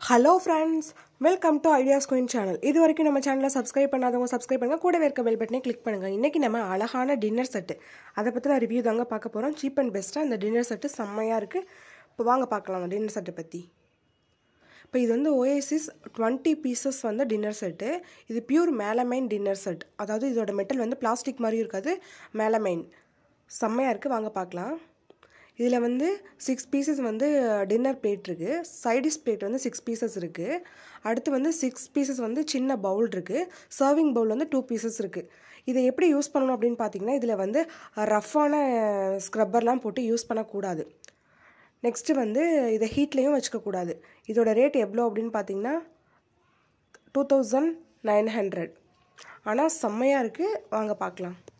hello friends welcome to Ideas Queen channel இது வரைக்கும் நம்ம சேனலை சப்ஸ்கிரைப் பண்ணாதவங்க சப்ஸ்கிரைப் பண்ணுங்கள் கூடவே இருக்க பெல் பட்டனை கிளிக் பண்ணுங்கள் இன்றைக்கி நம்ம அழகான டின்னர் செட்டு அதை பற்றின ரிவ்யூ தாங்க பார்க்க போகிறோம் சீப் அண்ட் பெஸ்ட்டாக இந்த டின்னர் செட்டு செம்மையாக இருக்குது இப்போ வாங்க பார்க்கலாம் அந்த டின்னர் செட்டை பற்றி இப்போ இது வந்து ஓஏசிஸ் டுவெண்ட்டி பீசஸ் வந்து டின்னர் செட்டு இது பியூர் மேலமைன் டின்னர் செட் அதாவது இதோட மெட்டல் வந்து பிளாஸ்டிக் மாதிரி இருக்காது மேலமைன் செம்மையாக இருக்குது வாங்க பார்க்கலாம் இதில் வந்து சிக்ஸ் பீசஸ் வந்து டின்னர் பிளேட் இருக்குது சைடிஷ் பிளேட் வந்து சிக்ஸ் பீசஸ் இருக்குது அடுத்து வந்து சிக்ஸ் பீசஸ் வந்து சின்ன பவுல் இருக்குது சர்விங் பவுல் வந்து டூ பீசஸ் இருக்குது இதை எப்படி யூஸ் பண்ணணும் அப்படின்னு பார்த்தீங்கன்னா இதில் வந்து ரஃப்பான ஸ்க்ரப்பர்லாம் போட்டு யூஸ் பண்ணக்கூடாது நெக்ஸ்ட்டு வந்து இதை ஹீட்லேயும் வச்சுக்கக்கூடாது இதோட ரேட் எவ்வளோ அப்படின்னு பார்த்தீங்கன்னா டூ தௌசண்ட் நைன் ஹண்ட்ரட் ஆனால் செம்மையாக இருக்குது வாங்க பார்க்கலாம்